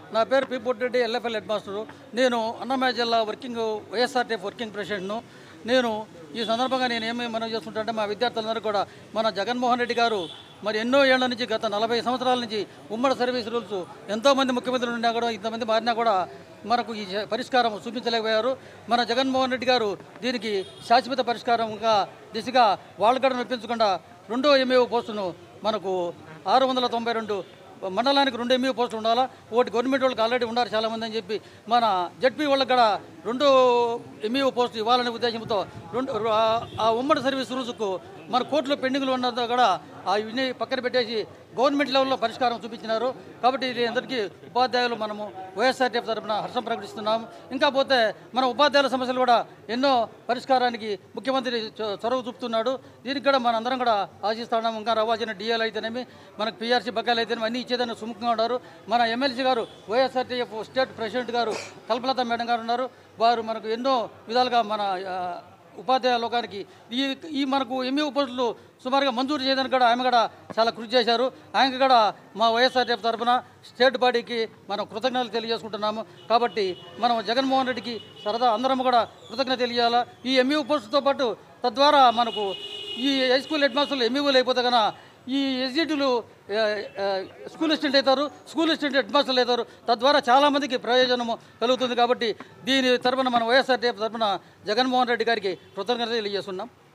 నా పేరు P Pottireddy LFL head master నేను అన్నమయ్య జిల్లా వర్కింగ్ వైఎస్ఆర్టీఎఫ్ వర్కింగ్ ప్రెసిడెంట్ను నేను ఈ సందర్భంగా నేను ఏమి మనం చేస్తుంటే మా విద్యార్థులందరూ కూడా మన జగన్మోహన్ రెడ్డి గారు మరి ఎన్నో ఏళ్ల నుంచి గత నలభై సంవత్సరాల నుంచి ఉమ్మడి సర్వీస్ రూల్స్ ఎంతోమంది ముఖ్యమంత్రులు ఉన్నా కూడా ఇంతమంది మారినా కూడా మనకు ఈ జ- పరిష్కారం చూపించలేకపోయారు మన జగన్మోహన్ రెడ్డి గారు దీనికి శాశ్వత పరిష్కారంగా దిశగా వాళ్ళు కూడా నొప్పించకుండా రెండో ఎంఏఓ పోస్టును మనకు ఆరు వందల తొంభై రెండు మండలానికి రెండు ఎంఈఓ పోస్టులు ఉండాలా ఒకటి గవర్నమెంట్ వాళ్ళకి ఆల్రెడీ ఉన్నారు చాలామంది అని చెప్పి మన జడ్పీ వాళ్ళకి కూడా రెండు ఎంఈఓ పోస్టులు ఇవ్వాలనే ఉద్దేశంతో రెండు ఆ- ఆ ఉమ్మడి సర్వీస్ రూల్స్కు మన కోర్టులో పెండింగ్లు ఉన్నది కూడా ఆ ఇవన్నీ పక్కన పెట్టేసి గవర్నమెంట్ లెవెల్లో పరిష్కారం చూపించినారు కాబట్టి ఇది అందరికీ ఉపాధ్యాయులు మనము వైఎస్ఆర్టీఎఫ్ తరఫున హర్షం ప్రకటిస్తున్నాము ఇంకా పోతే మన ఉపాధ్యాయుల సమస్యలు కూడా ఎన్నో పరిష్కారానికి ముఖ్యమంత్రి చొ- చొరవ చూపుతున్నాడు దీనికి కూడా మన అందరం కూడా ఆశిస్తున్నాము ఇంకా రావాల్సిన డిఎల్ అయితేనేమి మనకు పిఆర్సీ బకాయిలు అయితేనేమి అన్నీ ఇచ్చేదాన్ని సుముఖంగా ఉన్నారు మన ఎమ్మెల్సీ గారు వైఎస్ఆర్టీఎఫ్ స్టేట్ ప్రెసిడెంట్ గారు కల్పలత మేడం గారు ఉన్నారు వారు మనకు ఎన్నో విధాలుగా మన ఆ, ఉపాధ్యాయ లోకానికి ఈ ఈ మనకు ఎంఈ పోస్టులు సుమారుగా మంజూరు చేయడానికి కూడా ఆమె కూడా చాలా కృషి చేశారు ఆయనకు కూడా మా వైఎస్ఆర్టీఎఫ్ తరఫున స్టేట్ బాడీకి మనం కృతజ్ఞతలు తెలియజేసుకుంటున్నాము కాబట్టి మనం జగన్మోహన్ రెడ్డికి సరదా అందరం కూడా కృతజ్ఞత తెలియాలా ఈ ఎంఈ పోస్టుతో పాటు తద్వారా మనకు ఈ హై స్కూల్ హెడ్ మాస్టర్లు ఎంఈఓలు అయిపోతే కన్నా ఈ ఎస్జిటీలు స్కూల్ అసిస్టెంట్ అవుతారు స్కూల్ అసిస్టెంట్ హెడ్ మాస్టర్లు అవుతారు తద్వారా చాలామందికి ప్రయోజనము కలుగుతుంది కాబట్టి దీని తరపున మన వైఎస్ఆర్టీఎఫ్ తరపున జగన్మోహన్ రెడ్డి గారికి కృతజ్ఞత తెలియజేస్తున్నాం